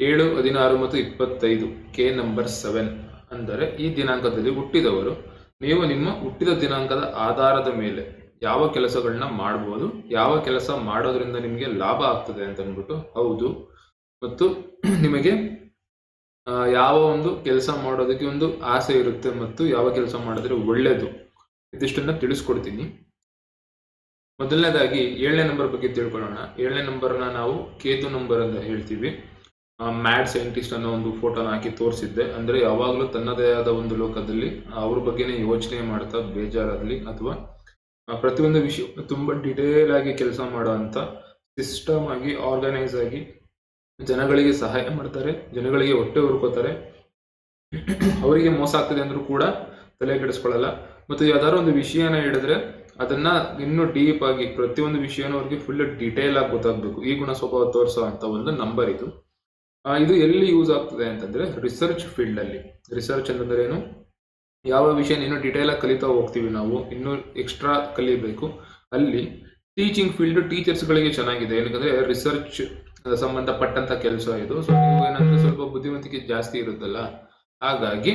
ಏಳು ಹದಿನಾರು ಮತ್ತು ಇಪ್ಪತ್ತೈದು ಕೆ ನಂಬರ್ ಸೆವೆನ್ ಅಂದರೆ ಈ ದಿನಾಂಕದಲ್ಲಿ ಹುಟ್ಟಿದವರು ನೀವು ನಿಮ್ಮ ಹುಟ್ಟಿದ ದಿನಾಂಕದ ಆಧಾರದ ಮೇಲೆ ಯಾವ ಕೆಲಸಗಳನ್ನ ಮಾಡ್ಬೋದು ಯಾವ ಕೆಲಸ ಮಾಡೋದ್ರಿಂದ ನಿಮಗೆ ಲಾಭ ಆಗ್ತದೆ ಅಂತ ಅಂದ್ಬಿಟ್ಟು ಹೌದು ಮತ್ತು ನಿಮಗೆ ಆ, ಯಾವ ಒಂದು ಕೆಲಸ ಮಾಡೋದಕ್ಕೆ ಒಂದು ಆಸೆ ಇರುತ್ತೆ ಮತ್ತು ಯಾವ ಕೆಲಸ ಮಾಡಿದ್ರೆ ಒಳ್ಳೆಯದು ಇದಿಷ್ಟನ್ನ ತಿಳಿಸ್ಕೊಡ್ತೀನಿ ಮೊದಲನೇದಾಗಿ ಏಳನೇ ನಂಬರ್ ಬಗ್ಗೆ ತಿಳ್ಕೊಳ್ಳೋಣ ಏಳನೇ ನಂಬರ್ನ ನಾವು ಕೇತು ನಂಬರ್ ಅಂತ ಹೇಳ್ತೀವಿ ಮ್ಯಾಡ್ ಸೈಂಟಿಸ್ಟ್ ಅನ್ನೋ ಒಂದು ಫೋಟೋನ ಹಾಕಿ ತೋರಿಸಿದ್ದೆ ಅಂದ್ರೆ ಯಾವಾಗಲೂ ತನ್ನದೇ ಆದ ಒಂದು ಲೋಕದಲ್ಲಿ ಅವ್ರ ಬಗ್ಗೆನೇ ಯೋಚನೆ ಮಾಡ್ತಾ ಬೇಜಾರಾಗ್ಲಿ ಅಥವಾ ಆ, ಪ್ರತಿಯೊಂದು ವಿಷಯ ತುಂಬಾ ಡಿಟೇಲ್ ಆಗಿ ಕೆಲಸ ಮಾಡುವಂತ ಸಿಸ್ಟಮ್ ಆಗಿ ಆರ್ಗನೈಸ್ ಆಗಿ ಜನಗಳಿಗೆ ಸಹಾಯ ಮಾಡ್ತಾರೆ ಜನಗಳಿಗೆ ಹೊಟ್ಟೆ ಹುರ್ಕೋತಾರೆ ಅವರಿಗೆ ಮೋಸ ಆಗ್ತದೆ ಅಂದ್ರೂ ಕೂಡ ತಲೆ ಕೆಡಿಸ್ಕೊಳ್ಳಲ್ಲ ಮತ್ತು ಯಾವ್ದಾದ್ರು ಒಂದು ವಿಷಯನ ಹೇಳಿದ್ರೆ ಅದನ್ನ ಇನ್ನೂ ಡೀಪ್ ಆಗಿ ಪ್ರತಿಯೊಂದು ವಿಷಯನೂ ಅವ್ರಿಗೆ ಫುಲ್ ಡಿಟೇಲ್ ಆಗಿ ಗೊತ್ತಾಗಬೇಕು ಈ ಗುಣ ಸ್ವಭಾವ ತೋರಿಸೋ ಅಂತ ಒಂದು ನಂಬರ್ ಇದು ಆ, ಇದು ಎಲ್ಲಿ ಯೂಸ್ ಆಗ್ತದೆ ಅಂತಂದ್ರೆ ರಿಸರ್ಚ್ ಫೀಲ್ಡ್ ಅಲ್ಲಿ ರಿಸರ್ಚ್ ಅಂತಂದ್ರೆ ಏನು ಯಾವ ವಿಷಯ ಇನ್ನೂ ಡಿಟೇಲ್ ಆಗಿ ಕಲಿತಾ ಹೋಗ್ತೀವಿ ನಾವು ಇನ್ನೂ ಎಕ್ಸ್ಟ್ರಾ ಕಲಿಬೇಕು ಅಲ್ಲಿ ಟೀಚಿಂಗ್ ಫೀಲ್ಡ್ ಟೀಚರ್ಸ್ಗಳಿಗೆ ಚೆನ್ನಾಗಿದೆ ಏನಂದ್ರೆ ರಿಸರ್ಚ್ ಸಂಬಂಧಪಟ್ಟಂತ ಕೆಲಸ ಇದು ಸೊ ನೀವು ಏನಂದ್ರೆ ಸ್ವಲ್ಪ ಬುದ್ಧಿವಂತಿಕೆ ಜಾಸ್ತಿ ಇರುತ್ತಲ್ಲ ಹಾಗಾಗಿ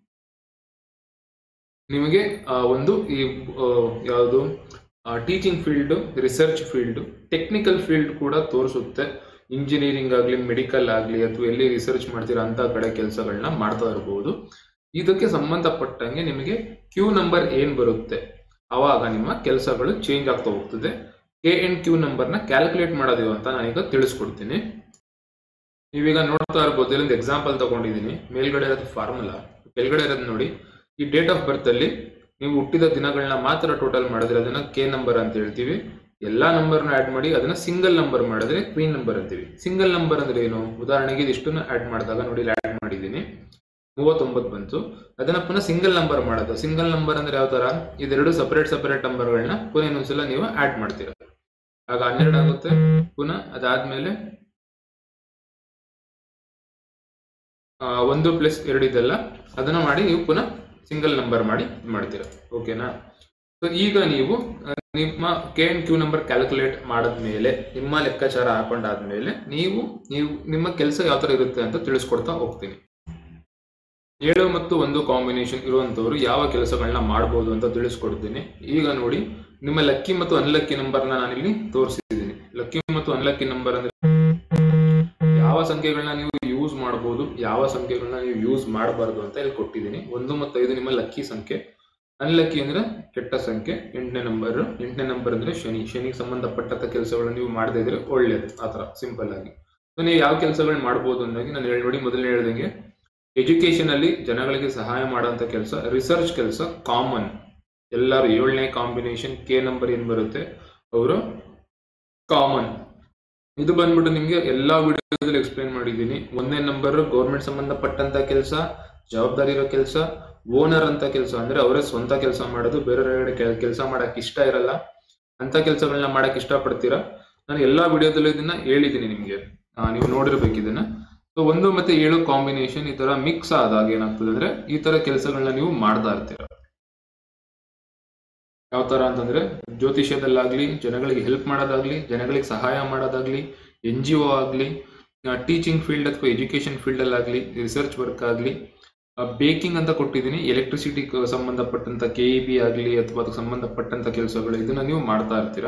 ನಿಮಗೆ ಆ, ಒಂದು ಈ ಯಾವುದು teaching field research field technical field ಕೂಡ ತೋರಿಸುತ್ತೆ ಇಂಜಿನಿಯರಿಂಗ್ ಆಗಲಿ ಮೆಡಿಕಲ್ ಆಗಲಿ ಅಥವಾ ಎಲ್ಲಿ ರಿಸರ್ಚ್ ಮಾಡ್ತೀರಾ ಅಂತ ಕಡೆ ಕೆಲಸಗಳನ್ನ ಮಾಡ್ತಾ ಇರಬಹುದು ಇದಕ್ಕೆ ಸಂಬಂಧಪಟ್ಟಂಗೆ ನಿಮಗೆ ಕ್ಯೂ ನಂಬರ್ ಏನ್ ಬರುತ್ತೆ ಅವಾಗ ನಿಮ್ಮ ಕೆಲಸಗಳು ಚೇಂಜ್ ಆಗ್ತಾ ಹೋಗ್ತದೆ ಕೆ ಅಂಡ್ ಕ್ಯೂ ನಂಬರ್ನ ಕ್ಯಾಲ್ಕುಲೇಟ್ ಮಾಡೋದು ಅಂತ ನಾನೀಗ ತಿಳಿಸ್ಕೊಡ್ತೀನಿ ನೀವೀಗ ನೋಡ್ತಾ ಇರ್ಬೋದು ಇಲ್ಲೊಂದು ಎಕ್ಸಾಂಪಲ್ ತಗೊಂಡಿದ್ದೀನಿ ಮೇಲ್ಗಡೆ ಇರೋದು ಫಾರ್ಮುಲಾ ಕೆಳಗಡೆ ಇರೋದು ನೋಡಿ ಈ ಡೇಟ್ ಆಫ್ ಬರ್ತ್ ಅಲ್ಲಿ ನೀವು ಹುಟ್ಟಿದ ದಿನಗಳನ್ನ ಮಾತ್ರ ಟೋಟಲ್ ಮಾಡಿದ್ರೆ ಅದನ್ನ ಕೆ ನಂಬರ್ ಅಂತ ಹೇಳ್ತೀವಿ ಎಲ್ಲಾ ನಂಬರ್ನ ಆಡ್ ಮಾಡಿ ಅದನ್ನ ಸಿಂಗಲ್ ನಂಬರ್ ಮಾಡಿದ್ರೆ ಕ್ವೀನ್ ನಂಬರ್ ಅಂತೀವಿ ಸಿಂಗಲ್ ನಂಬರ್ ಅಂದ್ರೆ ಏನು ಉದಾಹರಣೆಗೆ ಇದಿಷ್ಟನ್ನ ಆಡ್ ಮಾಡಿದಾಗ ನೋಡಿ ಆಡ್ ಮಾಡಿದ್ದೀನಿ ಮೂವತ್ತೊಂಬತ್ತು ಬಂತು ಅದನ್ನ ಪುನಃ ಸಿಂಗಲ್ ನಂಬರ್ ಮಾಡೋದು ಸಿಂಗಲ್ ನಂಬರ್ ಅಂದ್ರೆ ಯಾವ ತರ ಇದೆರಡು ಸಪರೇಟ್ ಸಪರೇಟ್ ನಂಬರ್ಗಳನ್ನ ಪುನಃ ಇನ್ನೊಂದ್ಸಲ ನೀವು ಆಡ್ ಮಾಡ್ತೀರಾ ಆಗ ಹನ್ನೆರಡು ಆಗುತ್ತೆ ಪುನಃ ಅದಾದ್ಮೇಲೆ ಆ, ಒಂದು ಪ್ಲಸ್ ಎರಡು ಇದೆಲ್ಲ ಅದನ್ನ ಮಾಡಿ ನೀವು ಪುನಃ ಸಿಂಗಲ್ ನಂಬರ್ ಮಾಡಿ ಇದ್ ಮಾಡ್ತೀರಾ ಓಕೆನಾ ಸೊ ಈಗ ನೀವು ಆ, ನಿಮ್ಮ K N Q number calculate ಮಾಡಿದ್ಮೇಲೆ ನಿಮ್ಮ ಲೆಕ್ಕಾಚಾರ ಹಾಕೊಂಡಾದ್ಮೇಲೆ ನೀವು ನೀವು ನಿಮ್ಮ ಕೆಲಸ ಯಾವ ತರ ಇರುತ್ತೆ ಅಂತ ತಿಳಿಸ್ಕೊಡ್ತಾ ಹೋಗ್ತೀನಿ ಏಳು ಮತ್ತು ಒಂದು ಕಾಂಬಿನೇಷನ್ ಇರುವಂತವ್ರು ಯಾವ ಕೆಲಸಗಳನ್ನ ಮಾಡ್ಬೋದು ಅಂತ ತಿಳಿಸ್ಕೊಡ್ತೀನಿ ಈಗ ನೋಡಿ ನಿಮ್ಮ ಲಕ್ಕಿ ಮತ್ತು ಅನ್ಲಕ್ಕಿ ನಂಬರ್ನ ನಾನಿಲ್ಲಿ ತೋರಿಸಿದ್ದೀನಿ ಲಕ್ಕಿ ಮತ್ತು ಅನ್ಲಕ್ಕಿ ನಂಬರ್ ಅಂದ್ರೆ ಯಾವ ಸಂಖ್ಯೆಗಳನ್ನ ನೀವು ಯೂಸ್ ಮಾಡಬಹುದು ಯಾವ ಸಂಖ್ಯೆಗಳನ್ನ ನೀವು ಯೂಸ್ ಮಾಡಬಾರ್ದು ಅಂತ ಇಲ್ಲಿ ಕೊಟ್ಟಿದ್ದೀನಿ ಒಂದು ಮತ್ತು ಐದು ನಿಮ್ಮ ಲಕ್ಕಿ ಸಂಖ್ಯೆ ಅನ್ಲಕ್ಕಿ ಅಂದ್ರೆ ಕೆಟ್ಟ ಸಂಖ್ಯೆ ಎಂಟನೇ ನಂಬರ್ ಎಂಟನೇ ನಂಬರ್ ಅಂದ್ರೆ ಶನಿ ಶನಿಗೆ ಸಂಬಂಧಪಟ್ಟಂತ ಕೆಲಸಗಳನ್ನ ನೀವು ಮಾಡದೇ ಇದ್ರೆ ಒಳ್ಳೇದು ಆತರ ಸಿಂಪಲ್ ಆಗಿ ಸೊ ನೀವು ಯಾವ ಕೆಲಸಗಳನ್ನ ಮಾಡ್ಬೋದು ಅಂದಾಗಿ ನಾನು ಹೇಳಿ ನೋಡಿ ಮೊದಲನೇ ಹೇಳ್ದಂಗೆ ಎಜುಕೇಶನ್ ಅಲ್ಲಿ ಜನಗಳಿಗೆ ಸಹಾಯ ಮಾಡುವಂತ ಕೆಲಸ ರಿಸರ್ಚ್ ಕೆಲಸ ಕಾಮನ್ ಎಲ್ಲರೂ ಏಳನೇ ಕಾಂಬಿನೇಷನ್ ಕೆ ನಂಬರ್ ಏನ್ ಬರುತ್ತೆ ಅವರು ಕಾಮನ್ ಇದು ಬಂದ್ಬಿಟ್ಟು ನಿಮ್ಗೆ ಎಲ್ಲಾ ವಿಡಿಯೋದಲ್ಲಿ ಎಕ್ಸ್ಪ್ಲೈನ್ ಮಾಡಿದ್ದೀನಿ ಒಂದನೇ ನಂಬರ್ ಗೌರ್ಮೆಂಟ್ ಸಂಬಂಧಪಟ್ಟಂತ ಕೆಲಸ ಜವಾಬ್ದಾರಿ ಇರೋ ಕೆಲಸ ಓನರ್ ಅಂತ ಕೆಲಸ ಅಂದ್ರೆ ಅವರೇ ಸ್ವಂತ ಕೆಲಸ ಮಾಡೋದು ಬೇರೆಯವರ ಕೆಲಸ ಮಾಡಕ್ ಇಷ್ಟ ಇರಲ್ಲ ಅಂತ ಕೆಲಸಗಳನ್ನ ಮಾಡಕ್ ಇಷ್ಟಪಡ್ತೀರಾ ನಾನು ಎಲ್ಲಾ ವಿಡಿಯೋದಲ್ಲೂ ಇದನ್ನ ಹೇಳಿದ್ದೀನಿ ನಿಮ್ಗೆ ಆ, ನೀವು ನೋಡಿರ್ಬೇಕು ಇದನ್ನ ಸೊ ಒಂದು ಮತ್ತೆ ಏಳು ಕಾಂಬಿನೇಷನ್ ಈ ತರ ಮಿಕ್ಸ್ ಆದಾಗ ಏನಾಗ್ತದೆ ಅಂದ್ರೆ ಈ ತರ ಕೆಲಸಗಳನ್ನ ನೀವು ಮಾಡ್ತಾ ಇರ್ತೀರ ಯಾವ ತರ ಅಂತಂದ್ರೆ ಜ್ಯೋತಿಷ್ಯದಲ್ಲಾಗ್ಲಿ ಜನಗಳಿಗೆ ಹೆಲ್ಪ್ ಮಾಡೋದಾಗ್ಲಿ ಜನಗಳಿಗೆ ಸಹಾಯ ಮಾಡೋದಾಗ್ಲಿ ಎನ್ ಜಿ ಒ ಆಗ್ಲಿ ಟೀಚಿಂಗ್ ಫೀಲ್ಡ್ ಅಥವಾ ಎಜುಕೇಶನ್ ಫೀಲ್ಡ್ ಅಲ್ಲಾಗ್ಲಿ ರಿಸರ್ಚ್ ವರ್ಕ್ ಆಗ್ಲಿ ಬೇಕಿಂಗ್ ಅಂತ ಕೊಟ್ಟಿದ್ದೀನಿ ಎಲೆಕ್ಟ್ರಿಸಿಟಿ ಸಂಬಂಧಪಟ್ಟಂತ ಕೆ ಇ ಬಿ ಆಗ್ಲಿ ಅಥವಾ ಅದಕ್ಕೆ ಸಂಬಂಧಪಟ್ಟಂತ ಕೆಲಸಗಳು ಇದನ್ನ ನೀವು ಮಾಡ್ತಾ ಇರ್ತೀರಾ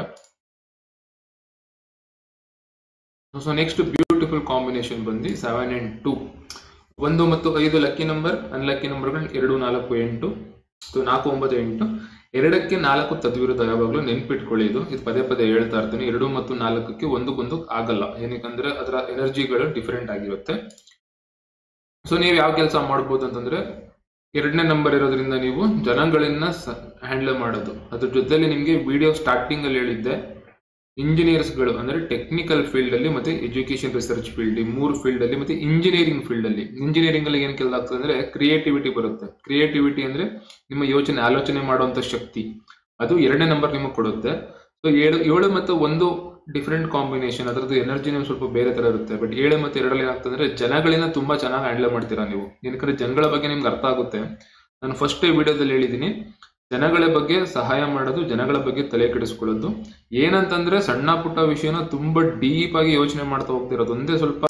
ಸೊ ನೆಕ್ಸ್ಟ್ ಬ್ಯೂಟಿಫುಲ್ ಕಾಂಬಿನೇಷನ್ ಬಂದು ಸೆವೆನ್ ಅಂಡ್ ಟೂ ಒಂದು ಮತ್ತು ಐದು ಲಕ್ಕಿ ನಂಬರ್ ಅನ್ಲಕ್ಕಿ ನಂಬರ್ಗಳು ಎರಡು ನಾಲ್ಕು ಎಂಟು ಸೊ ನಾಲ್ಕು ಒಂಬತ್ತು ಎಂಟು ಎರಡಕ್ಕೆ ನಾಲ್ಕು ತದ್ವಿರುದ್ಧ ಯಾವಾಗಲೂ ನೆನ್ಪಿಟ್ಕೊಳ್ಳಿ ಇದು ಇದು ಪದೇ ಪದೇ ಹೇಳ್ತಾ ಇರ್ತೀನಿ ಎರಡು ಮತ್ತು ನಾಲ್ಕಕ್ಕೆ ಒಂದಕ್ಕೊಂದು ಆಗಲ್ಲ ಏನಕ್ಕಂದ್ರೆ ಅದರ ಎನರ್ಜಿಗಳು ಡಿಫರೆಂಟ್ ಆಗಿರುತ್ತೆ ಸೊ ನೀವು ಯಾವ ಕೆಲಸ ಮಾಡ್ಬೋದು ಅಂತಂದ್ರೆ ಎರಡನೇ ನಂಬರ್ ಇರೋದ್ರಿಂದ ನೀವು ಜನಗಳನ್ನ ಹ್ಯಾಂಡಲ್ ಮಾಡೋದು ಅದ್ರ ಜೊತೆಲಿ ನಿಮಗೆ ವಿಡಿಯೋ ಸ್ಟಾರ್ಟಿಂಗ್ ಅಲ್ಲಿ ಹೇಳಿದ್ದೆ ಇಂಜಿನಿಯರ್ಸ್ಗಳು ಅಂದ್ರೆ ಟೆಕ್ನಿಕಲ್ ಫೀಲ್ಡ್ ಅಲ್ಲಿ ಮತ್ತೆ ಎಜುಕೇಶನ್ ರಿಸರ್ಚ್ ಫೀಲ್ಡ್ ಈ ಮೂರು ಫೀಲ್ಡ್ ಅಲ್ಲಿ ಮತ್ತೆ ಇಂಜಿನಿಯರಿಂಗ್ ಫೀಲ್ಡ್ ಅಲ್ಲಿ ಇಂಜಿನಿಯರಿಂಗ್ ಅಲ್ಲಿ ಏನ್ ಕೆಲಸ ಆಗ್ತದೆ ಅಂದ್ರೆ ಕ್ರಿಯೇಟಿವಿಟಿ ಬರುತ್ತೆ ಕ್ರಿಯೇಟಿವಿಟಿ ಅಂದ್ರೆ ನಿಮ್ಮ ಯೋಚನೆ ಆಲೋಚನೆ ಮಾಡುವಂತ ಶಕ್ತಿ ಅದು ಎರಡನೇ ನಂಬರ್ ನಿಮಗೆ ಕೊಡುತ್ತೆ ಸೊ ಏಳು ಏಳು ಮತ್ತು ಒಂದು ಡಿಫ್ರೆಂಟ್ ಕಾಂಬಿನೇಷನ್ ಅದರದ್ದು ಎನರ್ಜಿ ನಿಮ್ಗೆ ಸ್ವಲ್ಪ ಬೇರೆ ತರ ಇರುತ್ತೆ ಬಟ್ ಏಳು ಮತ್ತು ಎರಡರಲ್ಲಿ ಏನಾಗ್ತದೆ ಅಂದ್ರೆ ಜನಗಳನ್ನ ತುಂಬಾ ಚೆನ್ನಾಗಿ ಹ್ಯಾಂಡಲ್ ಮಾಡ್ತೀರಾ ನೀವು ಏನಕ್ಕೆ ಜನಗಳ ಬಗ್ಗೆ ನಿಮ್ಗೆ ಅರ್ಥ ಆಗುತ್ತೆ ನಾನು ಫಸ್ಟ್ ವಿಡಿಯೋದಲ್ಲಿ ಹೇಳಿದ್ದೀನಿ ಜನಗಳ ಬಗ್ಗೆ ಸಹಾಯ ಮಾಡೋದು ಜನಗಳ ಬಗ್ಗೆ ತಲೆ ಕೆಡಿಸ್ಕೊಳ್ಳೋದು ಏನಂತಂದ್ರೆ ಸಣ್ಣ ಪುಟ್ಟ ವಿಷಯನ ತುಂಬಾ ಡೀಪ್ ಆಗಿ ಯೋಚನೆ ಮಾಡ್ತಾ ಹೋಗ್ತಿರೋದು ಒಂದೇ ಸ್ವಲ್ಪ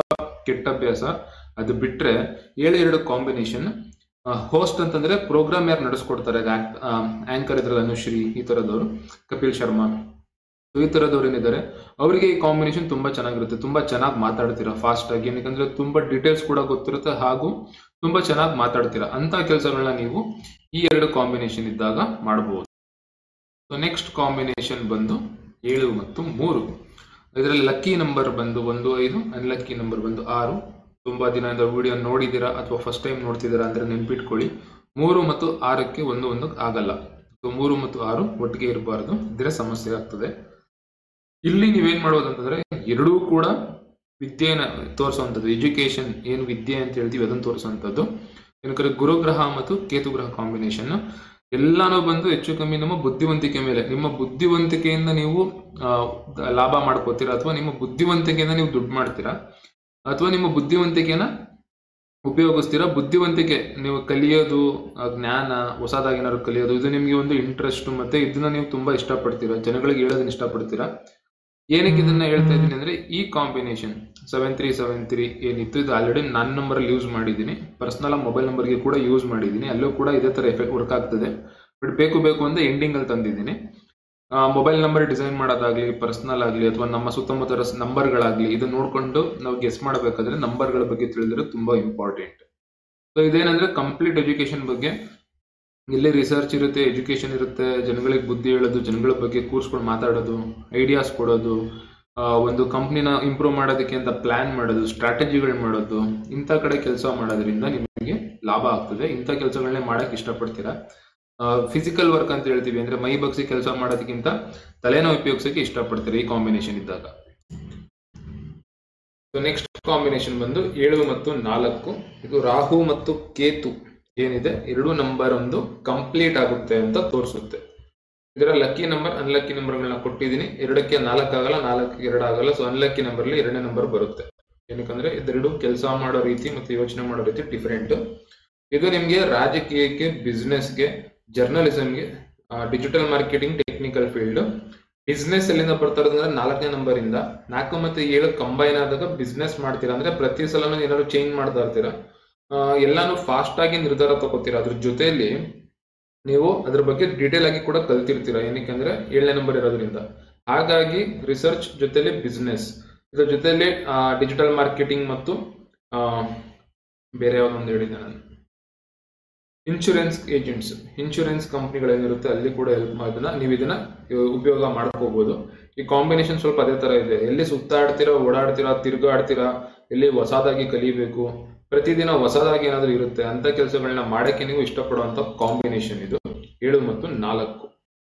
ಕೆಟ್ಟ ಅಭ್ಯಾಸ ಅದು ಬಿಟ್ರೆ ಏಳು ಎರಡು ಕಾಂಬಿನೇಷನ್ ಹೋಸ್ಟ್ ಅಂತಂದ್ರೆ ಪ್ರೋಗ್ರಾಮ್ ಯಾರು ನಡೆಸ್ಕೊಡ್ತಾರೆ ಆಂಕರ್ ಇದ್ರಲ್ಲಿ ಅನುಶ್ರೀ ಈ ತರದವರು ಕಪಿಲ್ ಶರ್ಮಾ ಸೊ ಈ ತರದವ್ರು ಏನಿದ್ದಾರೆ ಅವರಿಗೆ ಈ ಕಾಂಬಿನೇಷನ್ ತುಂಬಾ ಚೆನ್ನಾಗಿರುತ್ತೆ ತುಂಬಾ ಚೆನ್ನಾಗಿ ಮಾತಾಡ್ತೀರಾ ಫಾಸ್ಟ್ ಆಗಿ ಏನಕ್ಕಂದ್ರೆ ತುಂಬಾ ಡೀಟೇಲ್ಸ್ ಕೂಡ ಗೊತ್ತಿರುತ್ತೆ ಹಾಗೂ ತುಂಬಾ ಚೆನ್ನಾಗಿ ಮಾತಾಡ್ತೀರಾ ಅಂತ ಕೆಲಸಗಳನ್ನ ನೀವು ಈ ಎರಡು ಕಾಂಬಿನೇಷನ್ ಇದ್ದಾಗ ಮಾಡಬಹುದು ಸೊ ನೆಕ್ಸ್ಟ್ ಕಾಂಬಿನೇಷನ್ ಬಂದು ಏಳು ಮತ್ತು ಮೂರು ಇದರಲ್ಲಿ ಲಕ್ಕಿ ನಂಬರ್ ಬಂದು ಒಂದು ಐದು ಅನ್ಲಕ್ಕಿ ನಂಬರ್ ಬಂದು ಆರು ತುಂಬಾ ದಿನದ ವಿಡಿಯೋ ನೋಡಿದ್ದೀರಾ ಅಥವಾ ಫಸ್ಟ್ ಟೈಮ್ ನೋಡ್ತಿದ್ದೀರಾ ಅಂದ್ರೆ ನೆನ್ಪಿಟ್ಕೊಳ್ಳಿ ಮೂರು ಮತ್ತು ಆರಕ್ಕೆ ಒಂದು ಒಂದು ಆಗಲ್ಲ ಸೊ ಮೂರು ಮತ್ತು ಆರು ಒಟ್ಟಿಗೆ ಇರಬಾರ್ದು ಇದ್ರೆ ಸಮಸ್ಯೆ ಆಗ್ತದೆ ಇಲ್ಲಿ ನೀವೇನ್ ಮಾಡ್ಬೋದು ಅಂತಂದ್ರೆ ಎರಡೂ ಕೂಡ ವಿದ್ಯೆನ ತೋರಿಸುವಂಥದ್ದು ಎಜುಕೇಶನ್ ಏನು ವಿದ್ಯೆ ಅಂತ ಹೇಳ್ತೀವಿ ಅದನ್ನು ತೋರಿಸುವಂಥದ್ದು ಏನಕ್ಕೆ ಗುರುಗ್ರಹ ಮತ್ತು ಕೇತುಗ್ರಹ ಕಾಂಬಿನೇಷನ್ ಎಲ್ಲಾನು ಬಂದು ಹೆಚ್ಚು ಕಮ್ಮಿ ನಮ್ಮ ಬುದ್ಧಿವಂತಿಕೆ ಮೇಲೆ ನಿಮ್ಮ ಬುದ್ಧಿವಂತಿಕೆಯಿಂದ ನೀವು ಆ, ಲಾಭ ಮಾಡ್ಕೋತೀರಾ ಅಥವಾ ನಿಮ್ಮ ಬುದ್ಧಿವಂತಿಕೆಯಿಂದ ನೀವು ದುಡ್ಡು ಮಾಡ್ತೀರಾ ಅಥವಾ ನಿಮ್ಮ ಬುದ್ಧಿವಂತಿಕೆನ ಉಪಯೋಗಿಸ್ತೀರಾ ಬುದ್ಧಿವಂತಿಕೆ ನೀವು ಕಲಿಯೋದು ಆ, ಜ್ಞಾನ ಹೊಸದಾಗಿ ಏನಾದ್ರು ಕಲಿಯೋದು ಇದು ನಿಮಗೆ ಒಂದು ಇಂಟ್ರೆಸ್ಟ್ ಮತ್ತೆ ಇದನ್ನ ನೀವು ತುಂಬಾ ಇಷ್ಟಪಡ್ತೀರಾ ಜನಗಳಿಗೆ ಹೇಳೋದನ್ನ ಇಷ್ಟಪಡ್ತೀರಾ ಏನಕ್ಕೆ ಇದನ್ನ ಹೇಳ್ತಾ ಇದ್ದೀನಿ ಅಂದ್ರೆ ಈ combination seven three seven three ಏನಿತ್ತು ಇದು ಆಲ್ರೆಡಿ ನನ್ನ ನಂಬರ್ ಅಲ್ಲಿ ಯೂಸ್ ಮಾಡಿದ್ದೀನಿ ಪರ್ಸನಲ್ ಮೊಬೈಲ್ ನಂಬರ್ಗೆ ಕೂಡ ಯೂಸ್ ಮಾಡಿದ್ದೀನಿ ಅಲ್ಲೂ ಕೂಡ ಇದೇ ತರ ಎಫೆಕ್ಟ್ ವರ್ಕ್ ಆಗ್ತದೆ ಬಟ್ ಬೇಕು ಬೇಕು ಅಂತ ಎಂಡಿಂಗ್ ಅಲ್ಲಿ ತಂದಿದ್ದೀನಿ ಮೊಬೈಲ್ ನಂಬರ್ ಡಿಸೈನ್ ಮಾಡೋದಾಗ್ಲಿ ಪರ್ಸನಲ್ ಆಗಲಿ ಅಥವಾ ನಮ್ಮ ಸುತ್ತಮುತ್ತಲ ನಂಬರ್ಗಳಾಗ್ಲಿ ಇದನ್ನ ನೋಡ್ಕೊಂಡು ನಾವು ಗೆಸ್ ಮಾಡಬೇಕಾದ್ರೆ ನಂಬರ್ಗಳ ಬಗ್ಗೆ ತಿಳಿದ್ರೆ ತುಂಬಾ ಇಂಪಾರ್ಟೆಂಟ್ ಸೊ ಇದೇನಂದ್ರೆ ಕಂಪ್ಲೀಟ್ ಎಜುಕೇಶನ್ ಬಗ್ಗೆ ಇಲ್ಲಿ ರಿಸರ್ಚ್ ಇರುತ್ತೆ ಎಜುಕೇಶನ್ ಇರುತ್ತೆ ಜನಗಳಿಗೆ ಬುದ್ಧಿ ಹೇಳೋದು ಜನಗಳ ಬಗ್ಗೆ ಕೂರ್ಸ್ಕೊಂಡು ಮಾತಾಡೋದು ಐಡಿಯಾಸ್ ಕೊಡೋದು ಆ, ಒಂದು ಕಂಪ್ನಿನ ಇಂಪ್ರೂವ್ ಮಾಡೋದಕ್ಕೆ ಅಂತ ಪ್ಲಾನ್ ಮಾಡೋದು ಸ್ಟ್ರಾಟಜಿಗಳು ಮಾಡೋದು ಇಂಥ ಕಡೆ ಕೆಲಸ ಮಾಡೋದ್ರಿಂದ ನಿಮಗೆ ಲಾಭ ಆಗ್ತದೆ ಇಂಥ ಕೆಲಸಗಳನ್ನೇ ಮಾಡಕ್ ಇಷ್ಟಪಡ್ತೀರಾ ಫಿಸಿಕಲ್ ವರ್ಕ್ ಅಂತ ಹೇಳ್ತೀವಿ ಅಂದ್ರೆ ಮೈ ಬಗ್ಸಿ ಕೆಲಸ ಮಾಡೋದಕ್ಕಿಂತ ತಲೆನ ಉಪಯೋಗಿಸಕ್ಕೆ ಇಷ್ಟಪಡ್ತೀರಾ ಈ ಕಾಂಬಿನೇಷನ್ ಇದ್ದಾಗ ನೆಕ್ಸ್ಟ್ ಕಾಂಬಿನೇಷನ್ ಬಂದು ಏಳು ಮತ್ತು ನಾಲ್ಕು ಇದು ರಾಹು ಮತ್ತು ಕೇತು ಏನಿದೆ ಎರಡು ನಂಬರ್ ಒಂದು ಕಂಪ್ಲೀಟ್ ಆಗುತ್ತೆ ಅಂತ ತೋರಿಸುತ್ತೆ ಇದರ ಲಕ್ಕಿ ನಂಬರ್ ಅನ್ಲಕ್ಕಿ ನಂಬರ್ಗಳನ್ನ ಕೊಟ್ಟಿದ್ದೀನಿ ಎರಡಕ್ಕೆ ನಾಲ್ಕು ಆಗಲ್ಲ ನಾಲ್ಕು ಎರಡು ಆಗಲ್ಲ ಸೊ ಅನ್ಲಕ್ಕಿ ನಂಬರ್ಲಿ ಎರಡನೇ ನಂಬರ್ ಬರುತ್ತೆ ಏನಕ್ಕಂದ್ರೆ ಇದೆರಡು ಕೆಲಸ ಮಾಡೋ ರೀತಿ ಮತ್ತು ಯೋಚನೆ ಮಾಡೋ ರೀತಿ ಡಿಫರೆಂಟ್ ಇದು ನಿಮಗೆ ರಾಜಕೀಯಕ್ಕೆ ಬಿಸ್ನೆಸ್ಗೆ ಜರ್ನಲಿಸಮ್ಗೆ digital marketing technical field business ಎಲ್ಲಿಂದ ಬರ್ತಾ ಇರೋದಂದ್ರೆ ನಾಲ್ಕನೇ ನಂಬರ್ ಇಂದ ನಾಲ್ಕು ಮತ್ತೆ ಏಳು ಕಂಬೈನ್ ಆದಾಗ ಬಿಸ್ನೆಸ್ ಮಾಡ್ತೀರಾ ಅಂದ್ರೆ ಪ್ರತಿ ಸಲನೂ ಏನಾದ್ರು ಚೇಂಜ್ ಮಾಡ್ತಾ ಇರ್ತೀರಾ ಆ, ಎಲ್ಲಾನು ಫಾಸ್ಟ್ ಆಗಿ ನಿರ್ಧಾರ ತಗೋತೀರಾ ಅದ್ರ ಜೊತೆಯಲ್ಲಿ ನೀವು ಅದ್ರ ಬಗ್ಗೆ ಡೀಟೇಲ್ ಆಗಿ ಕೂಡ ಕಲ್ತಿರ್ತೀರಾ ಏನಕ್ಕೆ ಏಳನೇ ನಂಬರ್ ಇರೋದ್ರಿಂದ ಹಾಗಾಗಿ ರಿಸರ್ಚ್ ಜೊತೆಲಿ ಬಿಸ್ನೆಸ್ ಇದ್ರ ಜೊತೆಲಿ ಡಿಜಿಟಲ್ ಮಾರ್ಕೆಟಿಂಗ್ ಮತ್ತು ಆ, ಬೇರೆ ಯಾವ್ದೊಂದು ಹೇಳಿದ್ದೆ ನಾನು ಇನ್ಶೂರೆನ್ಸ್ ಏಜೆಂಟ್ಸ್ ಇನ್ಶೂರೆನ್ಸ್ ಕಂಪ್ನಿಗಳೇನಿರುತ್ತೆ ಅಲ್ಲಿ ಕೂಡ ಹೆಲ್ಪ್ ಅದನ್ನ ನೀವು ಇದನ್ನ ಉಪಯೋಗ ಮಾಡ್ಕೋಬಹುದು ಈ ಕಾಂಬಿನೇಷನ್ ಸ್ವಲ್ಪ ಅದೇ ತರ ಇದೆ ಎಲ್ಲಿ ಸುತ್ತಾಡ್ತೀರಾ ಓಡಾಡ್ತೀರಾ ತಿರುಗಾಡ್ತೀರಾ ಎಲ್ಲಿ ಹೊಸದಾಗಿ ಕಲಿಬೇಕು ಪ್ರತಿದಿನ ಹೊಸದಾಗಿ ಏನಾದ್ರೂ ಇರುತ್ತೆ ಅಂತ ಕೆಲಸಗಳನ್ನ ಮಾಡಕ್ಕೆ ನೀವು ಇಷ್ಟಪಡುವಂತ ಕಾಂಬಿನೇಷನ್ ಇದು ಏಳು ಮತ್ತು ನಾಲ್ಕು